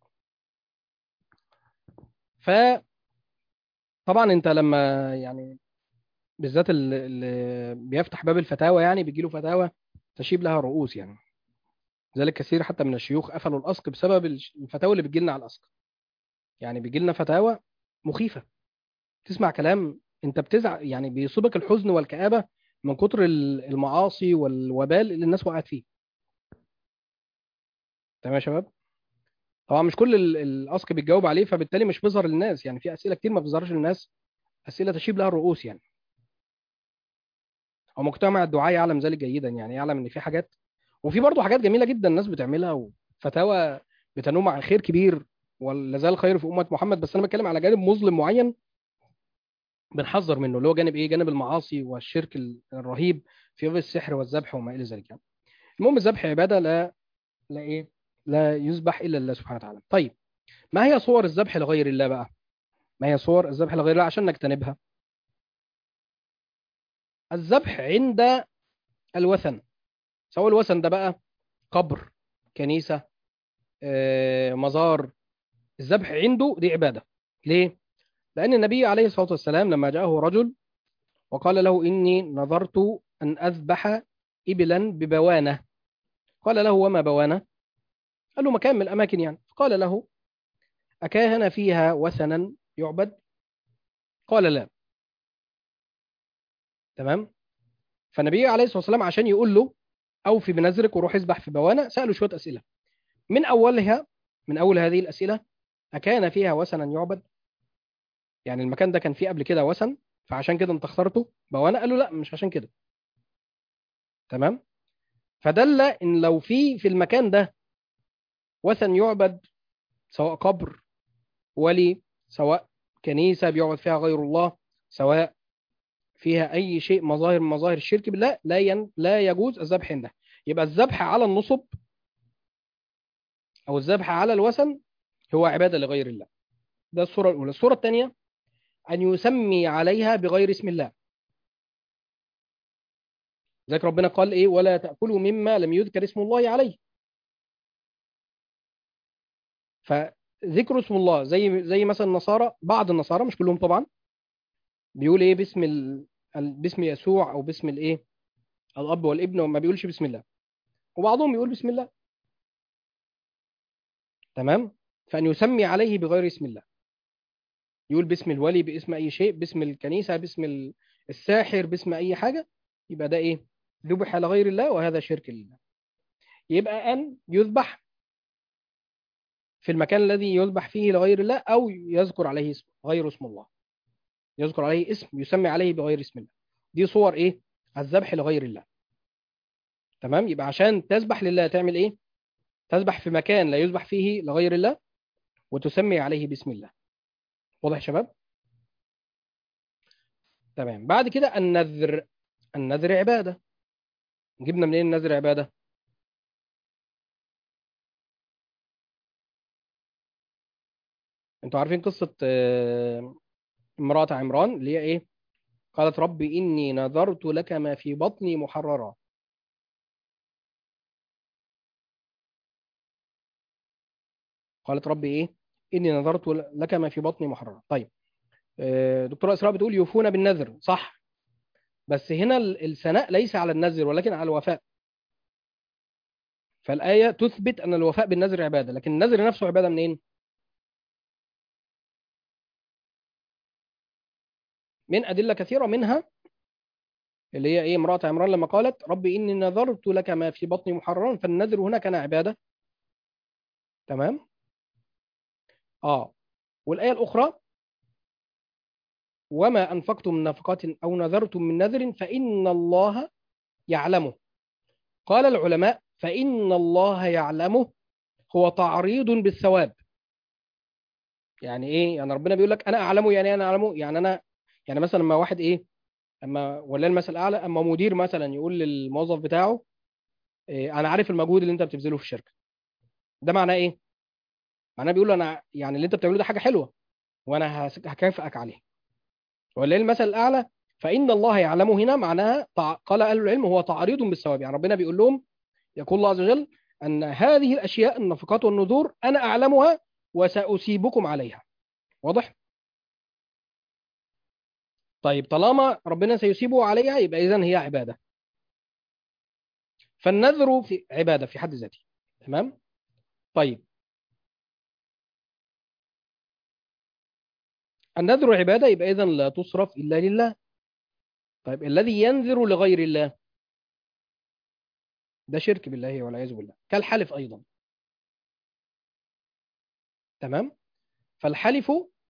ف طبعا انت لما يعني بالذات اللي اللي بيفتح باب الفتاوى يعني بيجي له فتاوى تشيب لها رؤوس يعني ذلك كثير حتى من الشيوخ قفلوا الاسق بسبب الفتاوى اللي بتجي لنا على الاسق يعني بيجي لنا فتاوى مخيفه تسمع كلام انت بتزعل يعني بيصيبك الحزن والكآبه من كتر ال- المعاصي والوبال اللي الناس وقعت فيه تمام يا شباب طبعا مش كل ال- الاسق بيتجاوب عليه فبالتالي مش بيظهر للناس يعني في اسئله كتير ما بتظهرش للناس اسئله تشيب لها الرؤوس يعني او مجتمع الدعاء يعلم ذلك جيدا يعني يعلم ان في حاجات وفي برضه حاجات جميله جدا الناس بتعملها وفتاوى بتنم عن خير كبير ولا زال خير في امه محمد بس انا بتكلم على جانب مظلم معين بنحذر منه اللي هو جانب ايه جانب المعاصي والشرك ال- الرهيب في باب السحر والذبح وما الى ذلك يعني المهم الذبح عباده لا لا ايه لا يذبح الا الله سبحانه وتعالى طيب ما هي صور الذبح لغير الله بقى ما هي صور الذبح لغير الله عشان نجتنبها الذبح عند الوثن سواء الوثن ده بقى قبر كنيسة آه، مزار الذبح عنده دي عبادة ليه؟ لأن النبي عليه الصلاة والسلام لما جاءه رجل وقال له إني نظرت أن أذبح إبلا ببوانة قال له وما بوانة؟ قال له مكان من الأماكن يعني قال له أكاهن فيها وثنا يعبد؟ قال لا تمام؟ فالنبي عليه الصلاة والسلام عشان يقول له أوفي بنذرك وروح اذبح في بوانة سأله شوية أسئلة من أولها من أول هذه الأسئلة أكان فيها وثنا يعبد؟ يعني المكان ده كان فيه قبل كده وثن فعشان كده انت اخترته بوانة قال له لا مش عشان كده تمام فدل ان لو في في المكان ده وثن يعبد سواء قبر ولي سواء كنيسة بيعبد فيها غير الله سواء فيها أي شيء مظاهر من مظاهر الشرك بالله لا ين... لا يجوز الذبح عنده يبقى الذبح على النصب او الذبح على الوثن هو عباده لغير الله ده الصوره الاولى الصوره الثانيه ان يسمي عليها بغير اسم الله ذلك ربنا قال ايه ولا تاكلوا مما لم يذكر اسم الله عليه فذكر اسم الله زي زي مثلا النصارى بعض النصارى مش كلهم طبعا بيقول ايه باسم ال... ال- باسم يسوع او باسم الايه الاب والابن وما بيقولش بسم الله وبعضهم يقول بسم الله تمام فان يسمي عليه بغير اسم الله يقول باسم الولي باسم اي شيء باسم الكنيسه باسم ال- الساحر باسم اي حاجه يبقى ده ايه ذبح لغير الله وهذا شرك لله يبقى ان يذبح في المكان الذي يذبح فيه لغير الله او يذكر عليه اسم غير اسم الله يذكر عليه اسم يسمي عليه بغير اسم الله دي صور ايه الذبح لغير الله تمام يبقى عشان تذبح لله تعمل ايه تذبح في مكان لا يذبح فيه لغير الله وتسمي عليه باسم الله واضح يا شباب تمام بعد كده النذر النذر عبادة جبنا منين النذر عبادة انتوا عارفين قصة آه، امرأة عمران اللي هي ايه قالت رب إني نذرت لك ما في بطني محررا قالت رب ايه إني نذرت لك ما في بطني محررا طيب آه، دكتورة إسراء بتقول يوفون بالنذر صح بس هنا ال- الثناء ليس على النذر ولكن على الوفاء فالآية تثبت أن الوفاء بالنذر عبادة لكن النذر نفسه عبادة منين؟ من أدلة كثيرة منها اللي هي إيه امرأة عمران لما قالت ربي إني نذرت لك ما في بطني محررا فالنذر هنا كان عبادة تمام؟ آه والآية الأخرى وما أنفقتم من نفقة أو نذرتم من نذر فإن الله يعلمه قال العلماء فإن الله يعلمه هو تعريض بالثواب يعني ايه يعني ربنا بيقول لك انا اعلمه يعني انا اعلمه يعني انا يعني مثلا لما واحد ايه اما ولا المثل الاعلى اما مدير مثلا يقول للموظف بتاعه إيه انا عارف المجهود اللي انت بتبذله في الشركه ده معناه ايه معناه بيقول له انا يعني اللي انت بتعمله ده حاجه حلوه وانا هس- هكافئك عليه ولا المثل الاعلى فان الله يعلمه هنا معناها تع- قال اهل العلم هو تعريض بالثواب يعني ربنا بيقول لهم يقول الله عز وجل ان هذه الاشياء النفقات والنذور انا اعلمها وساسيبكم عليها واضح طيب طالما ربنا سيسيبه عليها يبقى اذا هي عباده فالنذر في عباده في حد ذاته تمام طيب النذر عباده يبقى اذا لا تصرف الا لله طيب الذي ينذر لغير الله ده شرك بالله والعياذ بالله كالحلف ايضا تمام فالحلف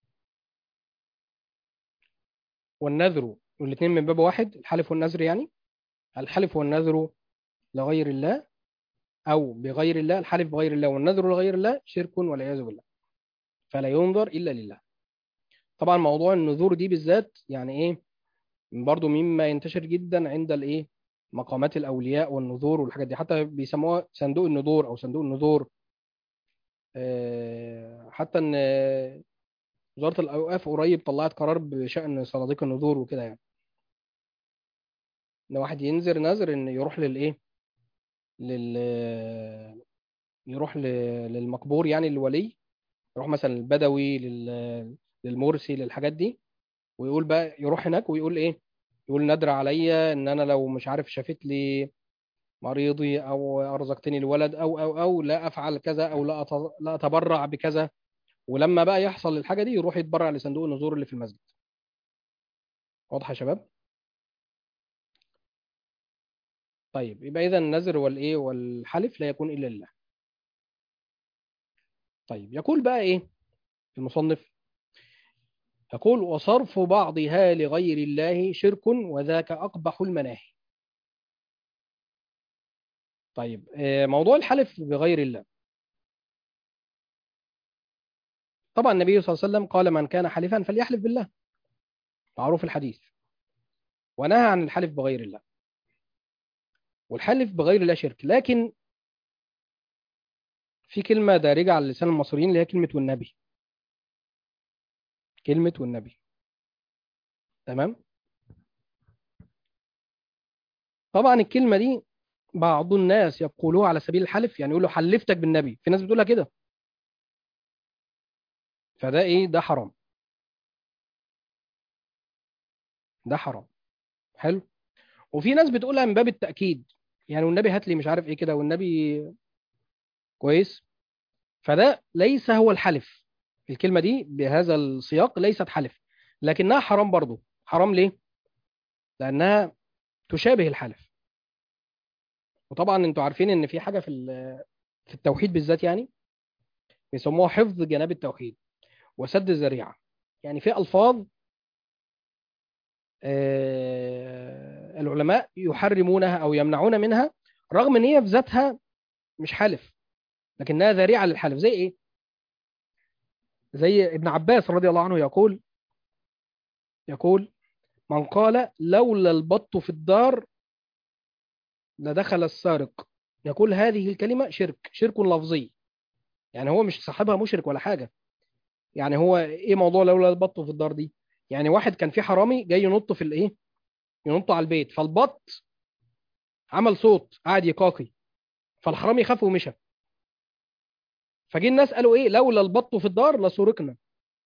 والنذر والاثنين من باب واحد الحلف والنذر يعني الحلف والنذر لغير الله او بغير الله الحلف بغير الله والنذر لغير الله شرك والعياذ بالله فلا ينظر الا لله طبعا موضوع النذور دي بالذات يعني ايه برضو مما ينتشر جدا عند الايه مقامات الاولياء والنذور والحاجات دي حتى بيسموها صندوق النذور او صندوق النذور آه، حتى ان آه، وزارة الاوقاف قريب طلعت قرار بشأن صناديق النذور وكده يعني ان واحد ينذر نذر ان يروح للايه لل يروح ل- للمقبور يعني الولي يروح مثلا البدوي لل... للمرسي للحاجات دي ويقول بقى يروح هناك ويقول ايه يقول ندر عليا ان انا لو مش عارف شافت لي مريضي او ارزقتني الولد او او او لا افعل كذا او لا أت- لا اتبرع بكذا ولما بقى يحصل الحاجه دي يروح يتبرع لصندوق النذور اللي في المسجد واضح يا شباب طيب يبقى اذا النذر والايه والحلف لا يكون الا لله طيب يقول بقى ايه المصنف يقول وصرف بعضها لغير الله شرك وذاك أقبح المناهي طيب آه، موضوع الحلف بغير الله طبعا النبي صلى الله عليه وسلم قال من كان حلفا فليحلف بالله معروف الحديث ونهى عن الحلف بغير الله والحلف بغير الله شرك لكن في كلمة دارجة على لسان المصريين اللي هي كلمة والنبي كلمة والنبي تمام طبعا الكلمة دي بعض الناس يقولوها على سبيل الحلف يعني يقولوا حلفتك بالنبي في ناس بتقولها كده فده ايه ده حرام ده حرام حلو وفي ناس بتقولها من باب التأكيد يعني والنبي هات لي مش عارف ايه كده والنبي كويس فده ليس هو الحلف الكلمة دي بهذا السياق ليست حلف لكنها حرام برضو حرام ليه لأنها تشابه الحلف وطبعا انتوا عارفين ان في حاجة في ال- في التوحيد بالذات يعني بيسموها حفظ جناب التوحيد وسد الذريعة يعني في ألفاظ آه، العلماء يحرمونها أو يمنعون منها رغم ان هي في ذاتها مش حلف لكنها ذريعة للحلف زي ايه زي ابن عباس رضي الله عنه يقول يقول من قال لولا البط في الدار لدخل السارق يقول هذه الكلمة شرك شرك لفظي يعني هو مش صاحبها مشرك ولا حاجة يعني هو ايه موضوع لولا البط في الدار دي يعني واحد كان في حرامي جاي ينط في الايه ينط على البيت فالبط عمل صوت قعد يقاقي فالحرامي خاف ومشى فجه الناس قالوا ايه لولا البط في الدار لسرقنا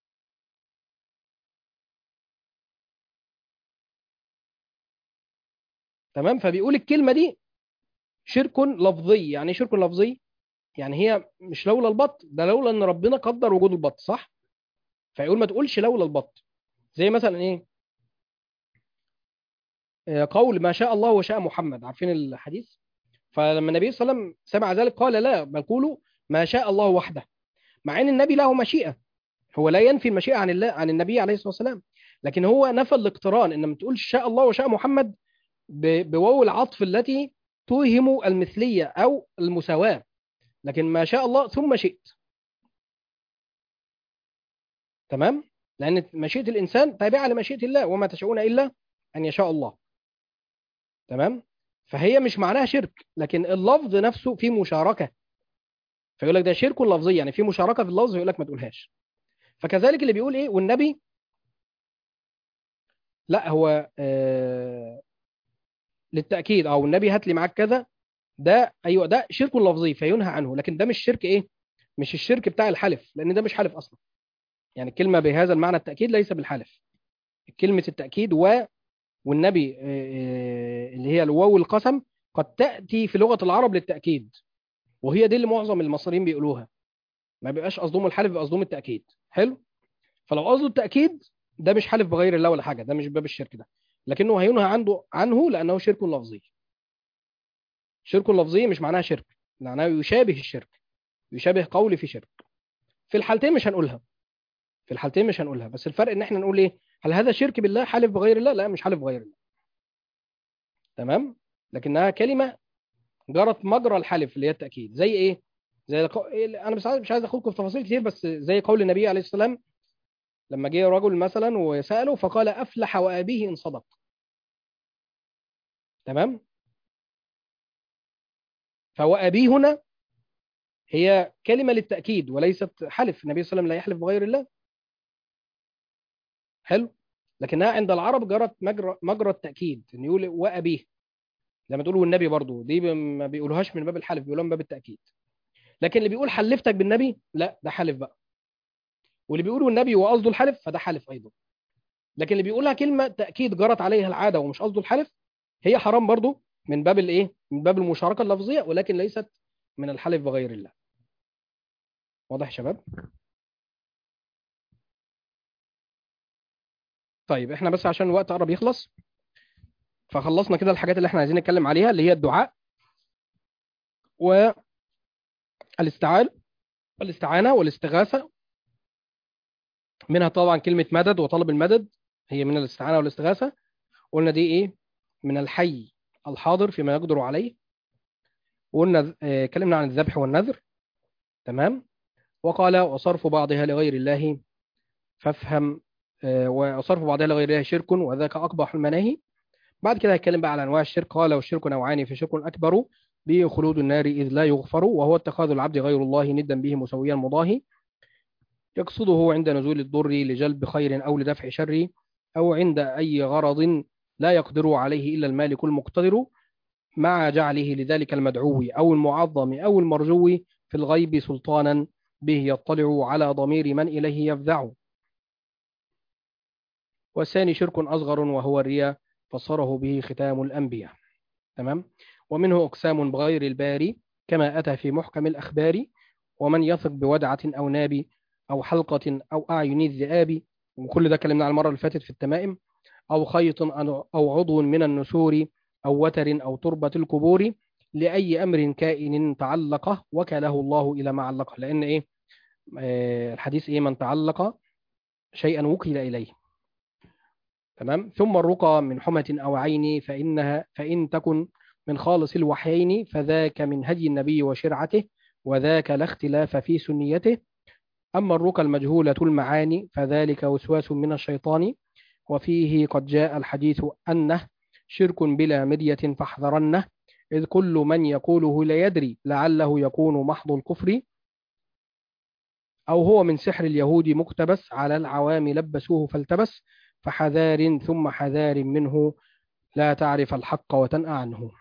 تمام فبيقول الكلمة دي شرك لفظي يعني ايه شرك لفظي يعني هي مش لولا البط ده لولا ان ربنا قدر وجود البط صح فيقول ما تقولش لولا البط زي مثلا ايه آه، قول ما شاء الله وشاء محمد عارفين الحديث فلما النبي صلى الله عليه وسلم سمع ذلك قال لا بل قولوا ما شاء الله وحده مع ان النبي له مشيئة هو لا ينفي المشيئة عن الله عن النبي عليه الصلاة والسلام لكن هو نفى الاقتران ان ما تقولش شاء الله وشاء محمد ب- بواو العطف التي توهم المثلية او المساواة لكن ما شاء الله ثم شئت تمام لان مشيئة الانسان تابعة لمشيئة الله وما تشاءون الا ان يشاء الله تمام فهي مش معناها شرك لكن اللفظ نفسه فيه مشاركة فيقول لك ده شرك لفظي يعني في مشاركة في اللفظ يقول لك ما تقولهاش فكذلك اللي بيقول ايه والنبي لا هو آه للتأكيد او النبي هات لي معاك كذا ده ايوه ده شرك لفظي فينهى عنه لكن ده مش شرك ايه مش الشرك بتاع الحلف لان ده مش حلف اصلا يعني الكلمة بهذا المعنى التأكيد ليس بالحلف كلمة التأكيد و والنبي آه، آه، اللي هي الواو القسم قد تأتي في لغة العرب للتأكيد وهي دي اللي معظم المصريين بيقولوها ما بيبقاش قصدهم الحلف بيبقى قصدهم التأكيد حلو فلو قصده التأكيد ده مش حلف بغير الله ولا حاجة ده مش باب الشرك ده لكنه هينهى عنده عنه لأنه شرك لفظي شرك لفظي مش معناها شرك معناه يشابه الشرك يشابه قول في شرك في الحالتين مش هنقولها في الحالتين مش هنقولها بس الفرق ان احنا نقول ايه هل هذا شرك بالله حلف بغير الله لا مش حلف بغير الله تمام لكنها كلمة جرت مجرى الحلف اللي هي التأكيد زي ايه زي القو... إيه، انا مش عايز مش عايز اخدكم في تفاصيل كتير بس زي قول النبي عليه السلام لما جه رجل مثلا وسأله فقال أفلح وأبيه إن صدق تمام فوأبيه هنا هي كلمة للتأكيد وليست حلف النبي صلى الله عليه وسلم لا يحلف بغير الله حلو لكنها عند العرب جرت مجرى مجرى التأكيد ان يقول وأبيه لما تقول والنبي برضو دي ب- ما بيقولوهاش من باب الحلف بيقولوها من باب التأكيد لكن اللي بيقول حلفتك بالنبي لا ده حلف بقى واللي بيقول والنبي وقصده الحلف فده حلف أيضا لكن اللي بيقولها كلمة تأكيد جرت عليها العادة ومش قصده الحلف هي حرام برضو من باب الايه من باب المشاركة اللفظية ولكن ليست من الحلف بغير الله واضح يا شباب طيب احنا بس عشان الوقت قرب يخلص فخلصنا كده الحاجات اللي احنا عايزين نتكلم عليها اللي هي الدعاء والاستعان الاستعانة والاستغاثة منها طبعا كلمة مدد وطلب المدد هي من الاستعانة والاستغاثة قلنا دي ايه من الحي الحاضر فيما يقدر عليه وقلنا اه اتكلمنا عن الذبح والنذر تمام وقال وصرف بعضها لغير الله فافهم اه وصرف بعضها لغير الله شرك وذاك أقبح المناهي بعد كده هيتكلم بقى على انواع الشرك قال والشرك نوعان فشرك اكبر به خلود النار اذ لا يغفر وهو اتخاذ العبد غير الله ندا به مسويا مضاهي يقصده عند نزول الضر لجلب خير او لدفع شر او عند اي غرض لا يقدر عليه الا المالك المقتدر مع جعله لذلك المدعو او المعظم او المرجو في الغيب سلطانا به يطلع على ضمير من اليه يفزع والثاني شرك اصغر وهو الرياء فصره به ختام الانبياء تمام ومنه اقسام بغير الباري كما اتى في محكم الاخبار ومن يثق بودعه او ناب او حلقه او اعين الذئاب وكل ده كلمنا على المره اللي فاتت في التمائم او خيط او عضو من النسور او وتر او تربه القبور لاي امر كائن تعلقه وكله الله الى ما علقه لان ايه آه، الحديث ايه من تعلق شيئا وكل اليه تمام ثم الرقى من حمة أو عين فإنها فإن تكن من خالص الوحيين فذاك من هدي النبي وشرعته وذاك لا اختلاف في سنيته أما الرقى المجهولة المعاني فذلك وسواس من الشيطان وفيه قد جاء الحديث أنه شرك بلا مرية فاحذرنه إذ كل من يقوله لا يدري لعله يكون محض الكفر أو هو من سحر اليهود مقتبس على العوام لبسوه فالتبس فحذار ثم حذار منه لا تعرف الحق وتنأى عنه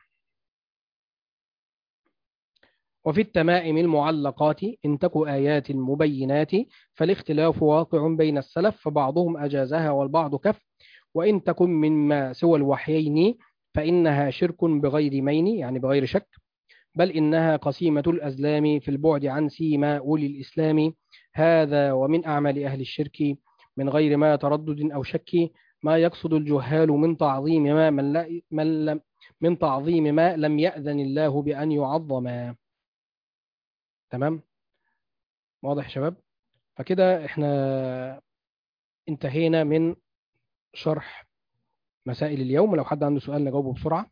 وفي التمائم المعلقات إن تك آيات مبينات فالاختلاف واقع بين السلف فبعضهم أجازها والبعض كف وإن تكن مما سوى الوحيين فإنها شرك بغير مين يعني بغير شك بل إنها قسيمة الأزلام في البعد عن سيما أولي الإسلام هذا ومن أعمال أهل الشرك من غير ما تردد أو شك ما يقصد الجهال من تعظيم ما من, لا من لم من تعظيم ما لم يأذن الله بأن يعظم تمام واضح يا شباب فكده احنا انتهينا من شرح مسائل اليوم لو حد عنده سؤال نجاوبه بسرعة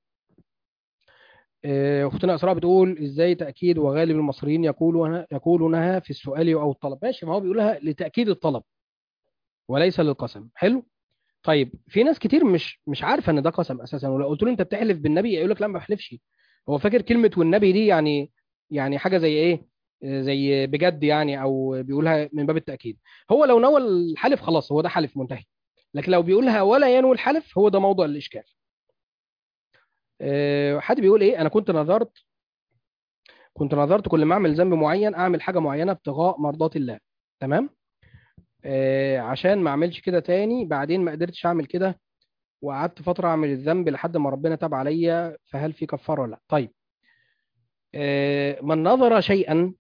آه، اختنا اسراء بتقول ازاي تاكيد وغالب المصريين يقولون يقولونها في السؤال او الطلب ماشي ما هو بيقولها لتاكيد الطلب وليس للقسم حلو طيب في ناس كتير مش مش عارفه ان ده قسم اساسا ولو قلت له انت بتحلف بالنبي يقول لك لا ما بحلفش هو فاكر كلمه والنبي دي يعني يعني حاجه زي ايه آه، زي بجد يعني او بيقولها من باب التاكيد هو لو نوى الحلف خلاص هو ده حلف منتهي لكن لو بيقولها ولا ينوي الحلف هو ده موضوع الاشكال آه، حد بيقول ايه انا كنت نظرت كنت نظرت كل ما اعمل ذنب معين اعمل حاجه معينه ابتغاء مرضات الله تمام آه، عشان ما اعملش كده تاني بعدين ما قدرتش اعمل كده وقعدت فتره اعمل الذنب لحد ما ربنا تاب عليا فهل في كفاره ولا لا طيب آه، من نظر شيئا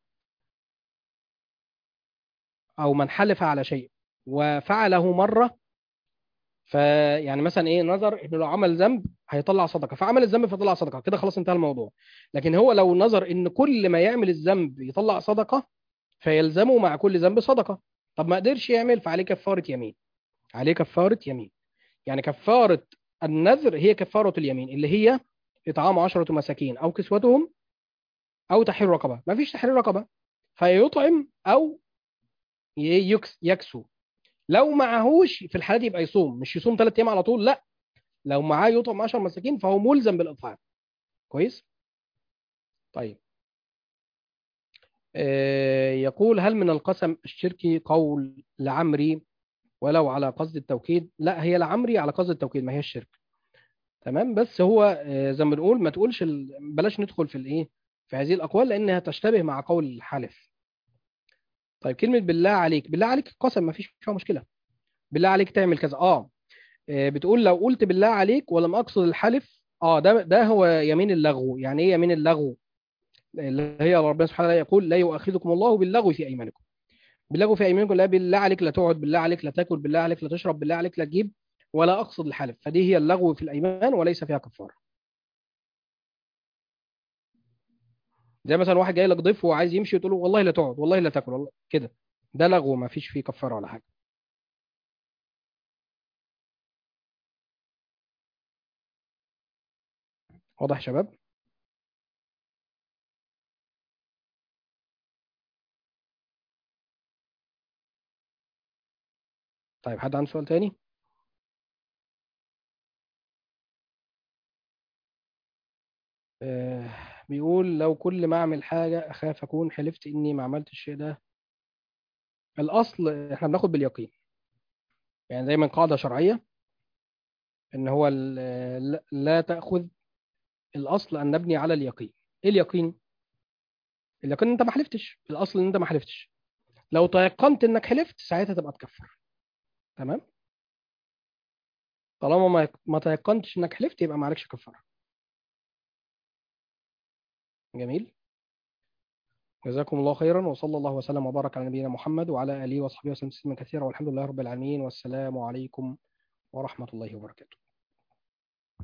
او من حلف على شيء وفعله مره فيعني مثلا ايه نظر انه لو عمل ذنب هيطلع صدقه فعمل الذنب فطلع صدقه كده خلاص انتهى الموضوع لكن هو لو نظر ان كل ما يعمل الذنب يطلع صدقه فيلزمه مع كل ذنب صدقه طب ما قدرش يعمل فعليه كفاره يمين عليه كفاره يمين يعني كفاره النذر هي كفاره اليمين اللي هي اطعام عشرة مساكين او كسوتهم او تحرير رقبه ما فيش تحرير رقبه فيطعم او يكس يكسو لو معهوش في الحالة دي يبقى يصوم مش يصوم ثلاث ايام على طول لا لو معاه يطعم 10 مساكين فهو ملزم بالاطعام كويس طيب آه يقول هل من القسم الشركي قول لعمري ولو على قصد التوكيد لا هي لعمري على قصد التوكيد ما هي الشرك تمام بس هو آه زي ما بنقول ما تقولش ال... بلاش ندخل في الايه في هذه الاقوال لانها تشتبه مع قول الحالف طيب كلمة بالله عليك بالله عليك قسم ما فيش فيها مشكلة بالله عليك تعمل كذا اه آه، بتقول لو قلت بالله عليك ولم اقصد الحلف اه ده ده هو يمين اللغو يعني ايه يمين اللغو اللي هي ربنا سبحانه وتعالى يقول لا يؤاخذكم الله باللغو في ايمانكم باللغو في ايمانكم لا بالله عليك لا تقعد بالله عليك لا تاكل بالله عليك لا تشرب بالله عليك لا تجيب ولا اقصد الحلف فدي هي اللغو في الايمان وليس فيها كفاره زي مثلا واحد جاي لك ضيف وعايز يمشي وتقول له والله لا تقعد والله لا تاكل والله كده ده لغو ما فيش فيه كفاره ولا حاجه واضح يا شباب طيب حد عنده سؤال تاني آه، بيقول لو كل ما اعمل حاجه اخاف اكون حلفت اني ما عملت الشيء ده الاصل احنا بناخد باليقين يعني دايما قاعده شرعيه ان هو ال- لا لا تاخذ الاصل ان نبني على اليقين ايه اليقين اليقين ان انت ما حلفتش الاصل ان انت ما حلفتش لو تيقنت انك حلفت ساعتها تبقى تكفر تمام طالما ما ما تيقنتش انك حلفت يبقى ما عليكش كفاره جميل جزاكم الله خيرا وصلى الله وسلم وبارك على نبينا محمد وعلى اله وصحبه وسلم تسليما كثيرا والحمد لله رب العالمين والسلام عليكم ورحمه الله وبركاته